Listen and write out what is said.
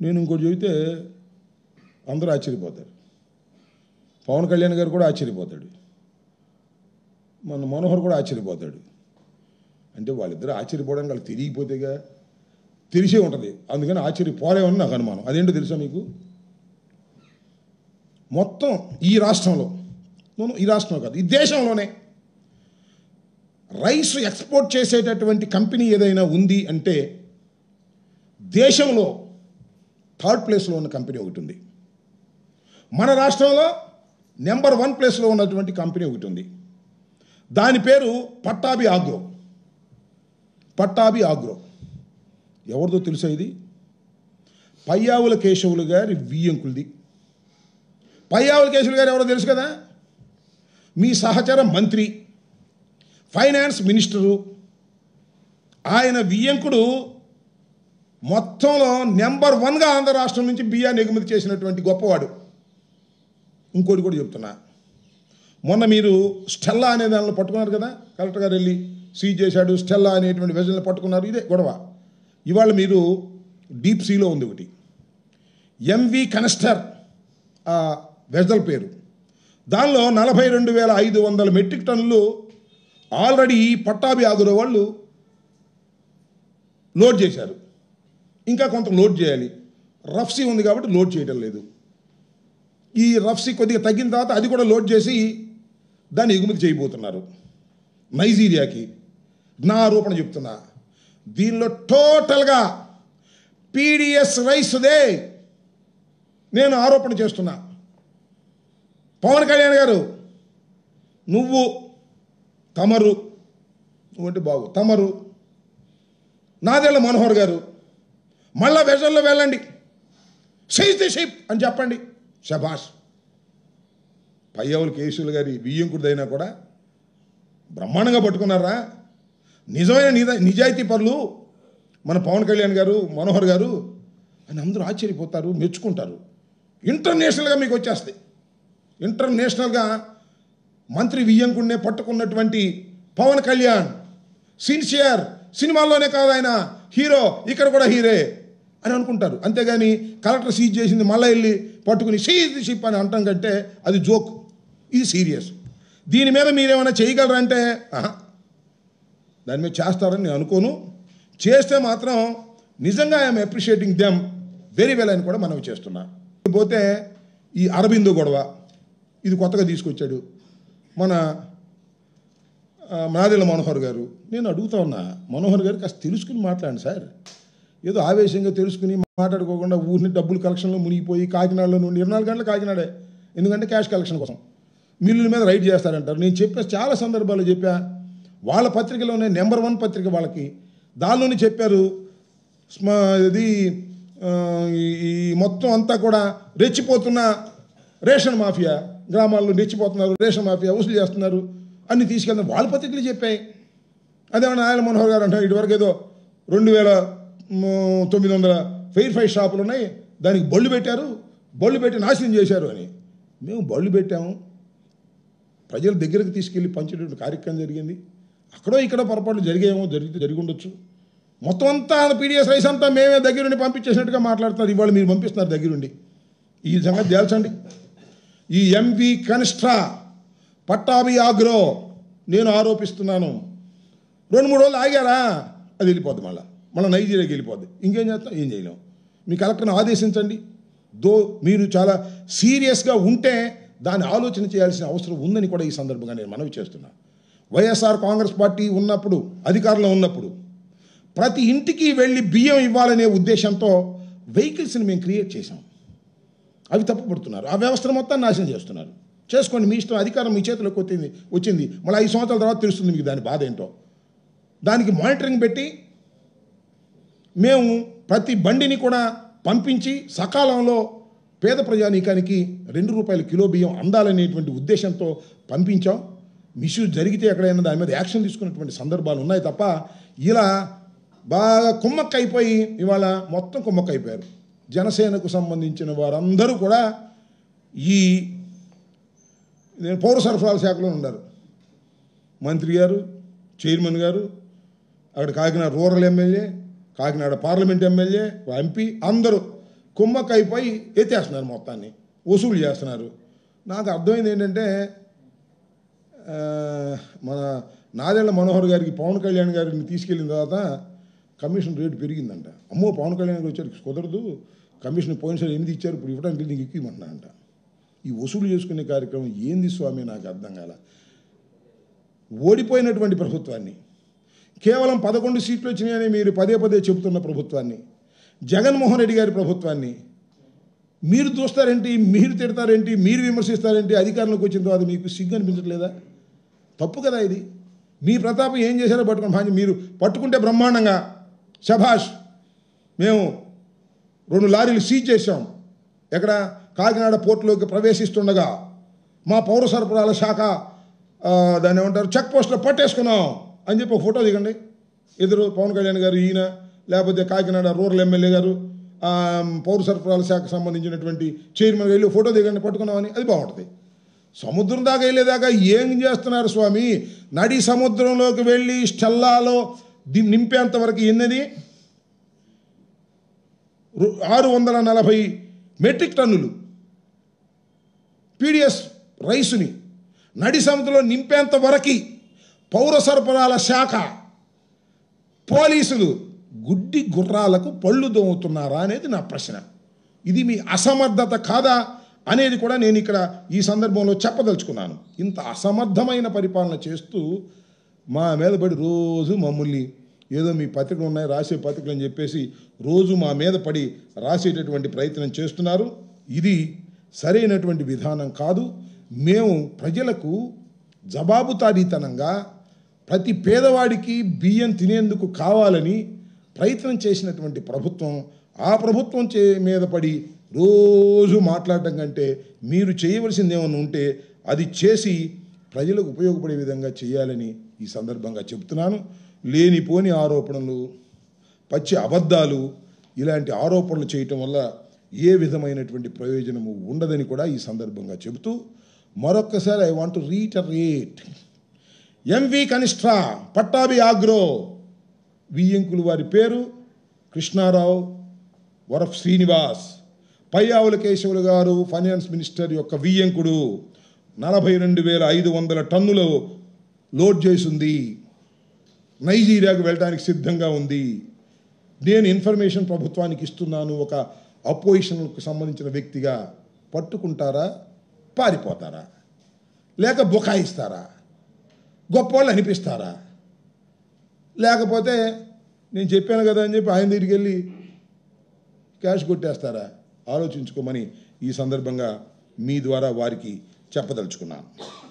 నేను ఇంకోటి చెబితే అందరూ ఆశ్చర్యపోతారు పవన్ కళ్యాణ్ గారు కూడా ఆశ్చర్యపోతాడు మన మనోహర్ కూడా ఆశ్చర్యపోతాడు అంటే వాళ్ళిద్దరూ ఆశ్చర్యపోవడానికి వాళ్ళకి తెలియకపోతేగా తెలిసే ఉంటుంది అందుకని ఆశ్చర్యపోలేమని నాకు అనుమానం అదేంటో తెలుసా మీకు మొత్తం ఈ రాష్ట్రంలో నూను, ఈ రాష్ట్రంలో కాదు ఈ దేశంలోనే రైస్ ఎక్స్పోర్ట్ చేసేటటువంటి కంపెనీ ఏదైనా ఉంది అంటే దేశంలో థర్డ్ ప్లేస్లో ఉన్న కంపెనీ ఒకటి ఉంది మన రాష్ట్రంలో నెంబర్ వన్ ప్లేస్లో ఉన్నటువంటి కంపెనీ ఒకటి ఉంది దాని పేరు పట్టాభి ఆగ్రో పట్టాభి ఆగ్రో ఎవరిదో తెలుసా ఇది పయ్యావుల కేశవులు గారి వియ్యంకులది పయ్యావుల కేశవులు గారు ఎవరో తెలుసు కదా మీ సహచర మంత్రి ఫైనాన్స్ మినిస్టరు ఆయన వియ్యంకుడు మొత్తంలో నెంబర్ వన్గా ఆంధ్ర రాష్ట్రం నుంచి బియ్యాన్ని ఎగుమతి చేసినటువంటి గొప్పవాడు ఇంకోటి కూడా చెప్తున్నా మొన్న మీరు స్టెల్లా అనే దానిలో పట్టుకున్నారు కదా కలెక్టర్ గారు వెళ్ళి సీజ్ చేశాడు స్టెల్లా అనేటువంటి వెజల్ని పట్టుకున్నారు ఇదే గొడవ ఇవాళ మీరు డీప్ సీలో ఉంది ఒకటి ఎంవి కనస్టర్ ఆ వెజల్ పేరు దానిలో నలభై రెండు వేల ఐదు వందల మెట్రిక్ టన్నులు ఆల్రెడీ పట్టాభి ఆగురో వాళ్ళు లోడ్ చేశారు ఇంకా కొంత లోడ్ చేయాలి రఫ్సీ ఉంది కాబట్టి లోడ్ చేయడం లేదు ఈ రఫ్సీ కొద్దిగా తగ్గిన తర్వాత అది కూడా లోడ్ చేసి దాన్ని ఎగుమతి చేయబోతున్నారు నైజీరియాకి నా ఆరోపణ చెప్తున్నా దీనిలో టోటల్గా పీడిఎస్ రైస్దే నేను ఆరోపణ చేస్తున్నా పవన్ కళ్యాణ్ గారు నువ్వు తమరు నువ్వంటే బాగు తమరు నాదేళ్ల మనోహర్ గారు మళ్ళా వెజల్లో వెళ్ళండి సైజ్ ది షిప్ అని చెప్పండి శభాష్ పయ్యవులు కేసులు గారి బియ్యంకుడిదైనా కూడా బ్రహ్మాండంగా పట్టుకున్నారా నిజమైన నిజ నిజాయితీ పరులు మన పవన్ కళ్యాణ్ గారు మనోహర్ గారు అని అందరూ ఆశ్చర్యపోతారు మెచ్చుకుంటారు ఇంటర్నేషనల్గా మీకు వచ్చేస్తాయి ఇంటర్నేషనల్గా మంత్రి వియ్యంకుడినే పట్టుకున్నటువంటి పవన్ కళ్యాణ్ సిన్సియర్ సినిమాల్లోనే కాదు ఆయన హీరో ఇక్కడ కూడా హీరే అని అనుకుంటారు అంతేగాని కలెక్టర్ సీజ్ చేసింది మళ్ళీ వెళ్ళి పట్టుకుని సీజ్ ది షిప్ అని అంటాం కంటే అది జోక్ ఇది సీరియస్ దీని మీద మీరేమైనా చేయగలరా అంటే ఆహా. దాని మీద చేస్తారని నేను అనుకోను చేస్తే మాత్రం నిజంగా I'm appreciating them very well అని కూడా మనం చేస్తున్నా పోతే ఈ అరబిందో గొడవ ఇది కొత్తగా తీసుకొచ్చాడు మన ఆ, నాదెళ్ళ మనోహర్ గారు నేను అడుగుతా ఉన్నా మనోహర్ గారు కాస్త తెలుసుకుని మాట్లాడండి సార్ ఏదో ఆవేశంగా తెలుసుకుని మాట్లాడుకోకుండా ఊరిని డబ్బులు కలెక్షన్లో మునిగిపోయి కాకినాడలో నుండి ఇరవై నాలుగు గంటలు కాకినాడే ఎందుకంటే క్యాష్ కలెక్షన్ కోసం మిల్లుల మీద రైడ్ చేస్తారంటారు నేను చెప్పా చాలా సందర్భాల్లో చెప్పా వాళ్ళ పత్రికలోనే నెంబర్ వన్ పత్రిక వాళ్ళకి దానిలోనే చెప్పారు స్మ ఇది ఆ, ఈ- ఈ మొత్తం అంతా కూడా రెచ్చిపోతున్న రేషన్ మాఫియా గ్రామాల్లో రెచ్చిపోతున్నారు రేషన్ మాఫియా వసూలు చేస్తున్నారు అన్ని తీసుకెళ్తారు వాళ్ళ పత్రికలు చెప్పాయి అదేమన్నా నారాయణ మనోహర్ గారు అంటారు ఇటువరకు ఏదో రెండు వేల మ్, తొమ్మిది వందల ఫెయిర్ ఫైవ్ షాపులు ఉన్నాయి దానికి బళ్ళు పెట్టారు బళ్ళు పెట్టి నాశనం చేశారు అని మేము బళ్ళు పెట్టాము ప్రజల దగ్గరకు తీసుకెళ్ళి పంచేటువంటి కార్యక్రమం జరిగింది అక్కడో ఇక్కడ పొరపాట్లు జరిగేమో జరిగితే జరిగి ఉండొచ్చు మొత్తం అంతా పీడిఎస్ రైస్ అంతా మేమే దగ్గరుండి పంపించేసినట్టుగా మాట్లాడుతున్నారు ఇవాళ మీరు పంపిస్తున్నారు దగ్గరుండి ఈ సంగతి తేల్చండి ఈ ఎంవి కనిష్ఠా పట్టాభి ఆగ్రో నేను ఆరోపిస్తున్నాను రెండు మూడు రోజులు ఆగారా అది వెళ్ళిపోద్ది మళ్ళీ మళ్ళీ నైజీరియాకి వెళ్ళిపోద్ది ఇంకేం చేస్తాం ఏం చేయలేం మీ కలెక్టర్ని ఆదేశించండి దో మీరు చాలా సీరియస్గా ఉంటే దాన్ని ఆలోచన చేయాల్సిన అవసరం ఉందని కూడా ఈ సందర్భంగా నేను మనవి చేస్తున్నా వైఎస్ఆర్ కాంగ్రెస్ పార్టీ ఉన్నప్పుడు అధికారంలో ఉన్నప్పుడు ప్రతి ఇంటికి వెళ్ళి బియ్యం ఇవ్వాలనే ఉద్దేశంతో వెహికల్స్ని మేము క్రియేట్ చేశాం అవి తప్పుపడుతున్నారు ఆ వ్యవస్థను మొత్తం నాశనం చేస్తున్నారు చేసుకోండి మీ ఇష్టం అధికారం మీ చేతిలోకి వచ్చింది వచ్చింది మళ్ళీ ఐదు సంవత్సరాల తర్వాత తెలుస్తుంది మీకు దాని బాధ ఏంటో దానికి మానిటరింగ్ పెట్టి మేము ప్రతి బండిని కూడా పంపించి సకాలంలో పేద ప్రజానీకానికి రెండు రూపాయల కిలో బియ్యం అందాలనేటువంటి ఉద్దేశంతో పంపించాం మిస్యూజ్ జరిగితే ఎక్కడైనా దాని మీద యాక్షన్ తీసుకున్నటువంటి సందర్భాలు ఉన్నాయి తప్ప ఇలా బాగా కుమ్మక్క అయిపోయి ఇవాళ మొత్తం కుమ్మక్క అయిపోయారు జనసేనకు సంబంధించిన వారందరూ కూడా ఈ నేను పౌర సరఫరాల శాఖలో ఉన్నారు మంత్రి గారు చైర్మన్ గారు అక్కడ Kakinada rural MLA Kakinada parliament MLA MP అందరూ కుమ్మక్క అయిపోయి ఎత్తేస్తున్నారు మొత్తాన్ని వసూలు చేస్తున్నారు నాకు అర్థమైంది ఏంటంటే ఆ, మన నాదెళ్ల మనోహర్ గారికి పవన్ కళ్యాణ్ గారిని తీసుకెళ్ళిన తర్వాత కమిషన్ రేటు పెరిగిందంట అమ్మో పవన్ కళ్యాణ్ గారు వచ్చారు కుదరదు కమిషన్ పోయినసారి ఎనిమిది ఇచ్చారు ఇప్పుడు ఇవ్వడానికి నీకు ఎక్కువ ఇవ్వమంటున్నా అంట ఈ వసూలు చేసుకునే కార్యక్రమం ఏంది స్వామి నాకు అర్థం కాల ఓడిపోయినటువంటి ప్రభుత్వాన్ని కేవలం పదకొండు సీట్లు వచ్చినాయని మీరు పదే పదే చెబుతున్న ప్రభుత్వాన్ని జగన్మోహన్ రెడ్డి గారి ప్రభుత్వాన్ని మీరు చూస్తారేంటి మీరు తిడతారేంటి మీరు విమర్శిస్తారేంటి అధికారంలోకి వచ్చిన తర్వాత మీకు సిగ్గు అనిపించట్లేదా తప్పు కదా ఇది మీ ప్రతాపం ఏం చేశారో పట్టుకుని భాంజ మీరు పట్టుకుంటే బ్రహ్మాండంగా శభాష్ మేము రెండు లారీలు సీజ్ చేశాం ఎక్కడ కాకినాడ పోర్టులోకి ప్రవేశిస్తుండగా మా పౌర సరఫరాల శాఖ ఆ, దాన్ని ఏమంటారు చెక్ పోస్ట్లో పట్టేసుకున్నాం అని చెప్పి ఒక ఫోటో దిగండి ఎదురు పవన్ కళ్యాణ్ గారు ఈయన లేకపోతే కాకినాడ రూరల్ ఎమ్మెల్యే గారు ఆ, పౌర సరఫరాల శాఖకు సంబంధించినటువంటి చైర్మన్ వెళ్ళి ఫోటో దిగండి పట్టుకున్నామని అది బాగుంటుంది సముద్రం దాకా వెళ్ళేదాకా ఏం చేస్తున్నారు స్వామి నడి సముద్రంలోకి వెళ్ళి స్టెల్లాలో ది నింపేంత వరకు ఎన్నది రు- ఆరు వందల నలభై మెట్రిక్ టన్నులు పీడిఎస్ రైసుని నడి సముద్రంలో నింపేంత వరకు పౌర సరఫరాల శాఖ పోలీసులు గుడ్డి గుర్రాలకు పళ్ళు దోముతున్నారా అనేది నా ప్రశ్న ఇది మీ అసమర్థత కాదా అనేది కూడా నేను ఇక్కడ ఈ సందర్భంలో చెప్పదలుచుకున్నాను ఇంత అసమర్థమైన పరిపాలన చేస్తూ మా మీద పడి రోజు మమ్మల్ని ఏదో మీ పత్రికలు ఉన్నాయి రాసే పత్రికలు అని చెప్పేసి రోజు మా మీద పడి రాసేటటువంటి ప్రయత్నం చేస్తున్నారు ఇది సరైనటువంటి విధానం కాదు మేము ప్రజలకు జవాబుదారీతనంగా ప్రతి పేదవాడికి బియ్యం తినేందుకు కావాలని ప్రయత్నం చేసినటువంటి ప్రభుత్వం ఆ ప్రభుత్వం చే మీద పడి రోజు మాట్లాడటం కంటే మీరు చేయవలసింది ఏమైనా ఉంటే అది చేసి ప్రజలకు ఉపయోగపడే విధంగా చేయాలని ఈ సందర్భంగా చెబుతున్నాను లేనిపోని ఆరోపణలు పచ్చి అబద్ధాలు ఇలాంటి ఆరోపణలు చేయటం వల్ల ఏ విధమైనటువంటి ప్రయోజనము ఉండదని కూడా ఈ సందర్భంగా చెబుతూ మరొక్కసారి I want reiterate MV Kanishtha Pattabhi agro వియ్యంకులు వారి పేరు కృష్ణారావు వరఫ్ శ్రీనివాస్ పయ్యావుల కేశవులు గారు ఫైనాన్స్ మినిస్టర్ యొక్క వియ్యంకుడు నలభై రెండు వేల ఐదు వందల టన్నులు లోడ్ చేసింది నైజీరియాకు వెళ్ళడానికి సిద్ధంగా ఉంది నేను ఇన్ఫర్మేషన్ ప్రభుత్వానికి ఇస్తున్నాను ఒక అపోజిషన్కు సంబంధించిన వ్యక్తిగా పట్టుకుంటారా పారిపోతారా లేక బుకాయిస్తారా గొప్పవాళ్ళు అనిపిస్తారా లేకపోతే నేను చెప్పాను కదా అని చెప్పి ఆయన దగ్గరికి వెళ్ళి క్యాష్ కొట్టేస్తారా ఆలోచించుకోమని ఈ సందర్భంగా మీ ద్వారా వారికి చెప్పదలుచుకున్నాను